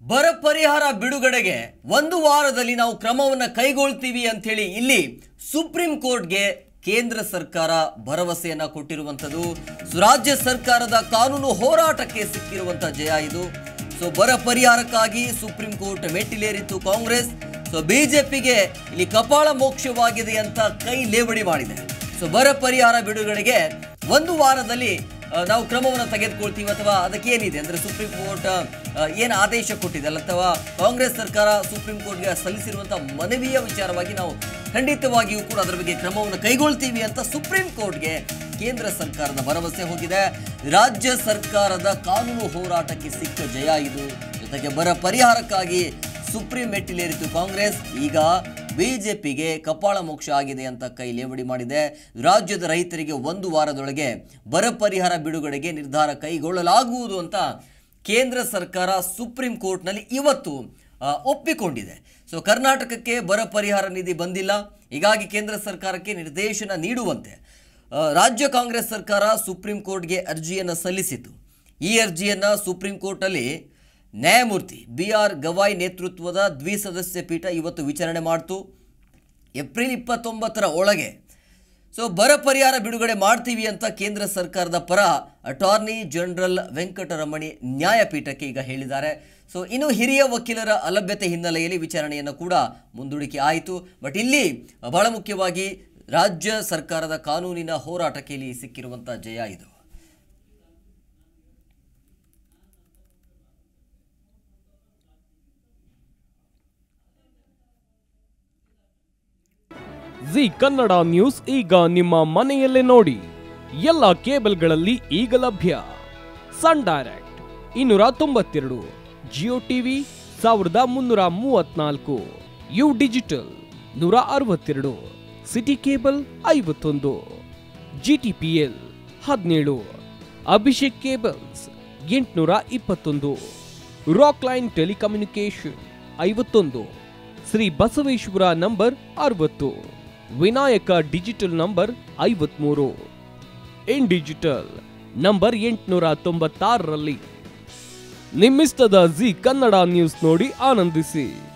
ಬರ ಪರಿಹಾರ ಬಿಡುಗಡೆಗೆ ಒಂದು ವಾರದಲ್ಲಿ ನಾವು ಕ್ರಮವನ್ನು ಕೈಗೊಳ್ತೀವಿ ಅಂಥೇಳಿ ಇಲ್ಲಿ ಸುಪ್ರೀಂ ಕೋರ್ಟ್ಗೆ ಕೇಂದ್ರ ಸರ್ಕಾರ ಭರವಸೆಯನ್ನ ಕೊಟ್ಟಿರುವಂಥದ್ದು ಸೊ ರಾಜ್ಯ ಸರ್ಕಾರದ ಕಾನೂನು ಹೋರಾಟಕ್ಕೆ ಸಿಕ್ಕಿರುವಂಥ ಜಯ ಇದು ಸೊ ಬರ ಪರಿಹಾರಕ್ಕಾಗಿ ಸುಪ್ರೀಂ ಕೋರ್ಟ್ ಮೆಟ್ಟಿಲೇರಿತ್ತು ಕಾಂಗ್ರೆಸ್ ಸೊ ಬಿಜೆಪಿಗೆ ಇಲ್ಲಿ ಕಪಾಳ ಮೋಕ್ಷವಾಗಿದೆ ಅಂತ ಕೈ ಲೇವಡಿ ಮಾಡಿದೆ ಸೊ ಬರ ಪರಿಹಾರ ಬಿಡುಗಡೆಗೆ ಒಂದು ವಾರದಲ್ಲಿ ಆ, ನಾವು ಕ್ರಮವನ್ನು ತೆಗೆದುಕೊಳ್ತೀವಿ ಅಥವಾ ಅದಕ್ಕೆ ಏನಿದೆ ಅಂದ್ರೆ ಸುಪ್ರೀಂ ಕೋರ್ಟ್ ಏನು ಆದೇಶ ಕೊಟ್ಟಿದೆ ಅಲ್ಲ ಅಥವಾ ಕಾಂಗ್ರೆಸ್ ಸರ್ಕಾರ ಸುಪ್ರೀಂ ಕೋರ್ಟ್ಗೆ ಸಲ್ಲಿಸಿರುವಂತಹ ಮನವಿಯ ವಿಚಾರವಾಗಿ ನಾವು ಖಂಡಿತವಾಗಿಯೂ ಕೂಡ ಅದರ ಬಗ್ಗೆ ಕ್ರಮವನ್ನು ಕೈಗೊಳ್ತೀವಿ ಅಂತ ಸುಪ್ರೀಂ ಕೋರ್ಟ್ಗೆ ಕೇಂದ್ರ ಸರ್ಕಾರದ ಭರವಸೆ ಹೋಗಿದೆ ರಾಜ್ಯ ಸರ್ಕಾರದ ಕಾನೂನು ಹೋರಾಟಕ್ಕೆ ಸಿಕ್ಕ ಜಯ ಇದು ಜೊತೆಗೆ ಬರ ಪರಿಹಾರಕ್ಕಾಗಿ ಸುಪ್ರೀಂ ಮೆಟ್ಟಿಲೇರಿತು ಕಾಂಗ್ರೆಸ್ ಈಗ ಬಿಜೆಪಿಗೆ ಕಪಾಳ ಮೋಕ್ಷ ಆಗಿದೆ ಅಂತ ಕೈ ಲೇವಡಿ ಮಾಡಿದೆ ರಾಜ್ಯದ ರೈತರಿಗೆ ಒಂದು ವಾರದೊಳಗೆ ಬರ ಪರಿಹಾರ ಬಿಡುಗಡೆಗೆ ನಿರ್ಧಾರ ಕೈಗೊಳ್ಳಲಾಗುವುದು ಅಂತ ಕೇಂದ್ರ ಸರ್ಕಾರ ಸುಪ್ರೀಂ ಕೋರ್ಟ್ನಲ್ಲಿ ಇವತ್ತು ಆ, ಒಪ್ಪಿಕೊಂಡಿದೆ ಸೊ ಕರ್ನಾಟಕಕ್ಕೆ ಬರ ಪರಿಹಾರ ನಿಧಿ ಬಂದಿಲ್ಲ ಹೀಗಾಗಿ ಕೇಂದ್ರ ಸರ್ಕಾರಕ್ಕೆ ನಿರ್ದೇಶನ ನೀಡುವಂತೆ ಆ, ರಾಜ್ಯ ಕಾಂಗ್ರೆಸ್ ಸರ್ಕಾರ ಸುಪ್ರೀಂ ಕೋರ್ಟ್ಗೆ ಅರ್ಜಿಯನ್ನು ಸಲ್ಲಿಸಿತು ಈ ಅರ್ಜಿಯನ್ನು ಸುಪ್ರೀಂ ಕೋರ್ಟಲ್ಲಿ ನ್ಯಾಯಮೂರ್ತಿ ಬಿ ಆರ್ ಗವಾಯ್ ನೇತೃತ್ವದ ದ್ವಿಸದಸ್ಯ ಪೀಠ ಇವತ್ತು ವಿಚಾರಣೆ ಮಾಡಿತು ಏಪ್ರಿಲ್ ಇಪ್ಪತ್ತೊಂಬತ್ತರ ಒಳಗೆ ಸೊ ಬರ ಪರಿಹಾರ ಬಿಡುಗಡೆ ಮಾಡ್ತೀವಿ ಅಂತ ಕೇಂದ್ರ ಸರ್ಕಾರದ ಪರ ಅಟಾರ್ನಿ ಜನರಲ್ ವೆಂಕಟರಮಣಿ ನ್ಯಾಯಪೀಠಕ್ಕೆ ಈಗ ಹೇಳಿದ್ದಾರೆ ಸೊ ಇನ್ನು ಹಿರಿಯ ವಕೀಲರ ಅಲಭ್ಯತೆ ಹಿನ್ನೆಲೆಯಲ್ಲಿ ವಿಚಾರಣೆಯನ್ನು ಕೂಡ ಮುಂದೂಡಿಕೆ ಆಯಿತು ಬಟ್ ಇಲ್ಲಿ ಬಹಳ ಮುಖ್ಯವಾಗಿ ರಾಜ್ಯ ಸರ್ಕಾರದ ಕಾನೂನಿನ ಹೋರಾಟಕ್ಕೆ ಇಲ್ಲಿ ಸಿಕ್ಕಿರುವಂಥ ಜಯ ಇದು ಜಿ ಕನ್ನಡ ನ್ಯೂಸ್ ಈಗ ನಿಮ್ಮ ಮನೆಯಲ್ಲೇ ನೋಡಿ ಎಲ್ಲ ಕೇಬಲ್ಗಳಲ್ಲಿ ಈಗ ಲಭ್ಯ ಸನ್ ಡೈರೆಕ್ಟ್ ಇನ್ನೂರ ತೊಂಬತ್ತೆರಡು ಜಿಯೋ ಟಿವಿ ಸಾವಿರದ ಮುನ್ನೂರ ಮೂವತ್ನಾಲ್ಕು ಯು ಡಿಜಿಟಲ್ ನೂರ ಅರವತ್ತೆರಡು ಸಿಟಿ ಕೇಬಲ್ ಐವತ್ತೊಂದು ಜಿ ಟಿ ಪಿ ಎಲ್ ಹದಿನೇಳು ಅಭಿಷೇಕ್ ಕೇಬಲ್ಸ್ ಎಂಟುನೂರ ಇಪ್ಪತ್ತೊಂದು ರಾಕ್ ಲೈನ್ ಟೆಲಿಕಮ್ಯುನಿಕೇಶನ್ ಐವತ್ತೊಂದು ಶ್ರೀ ಬಸವೇಶ್ವರ ನಂಬರ್ ಅರವತ್ತು ವಿನಾಯಕ ಡಿಜಿಟಲ್ ನಂಬರ್ ಐವತ್ಮೂರು ಇನ್ ಡಿಜಿಟಲ್ ನಂಬರ್ ಎಂಟುನೂರ ತೊಂಬತ್ತಾರರಲ್ಲಿ ನಿಮ್ಮಿಸ್ತದ ಜಿ ಕನ್ನಡ ನ್ಯೂಸ್ ನೋಡಿ ಆನಂದಿಸಿ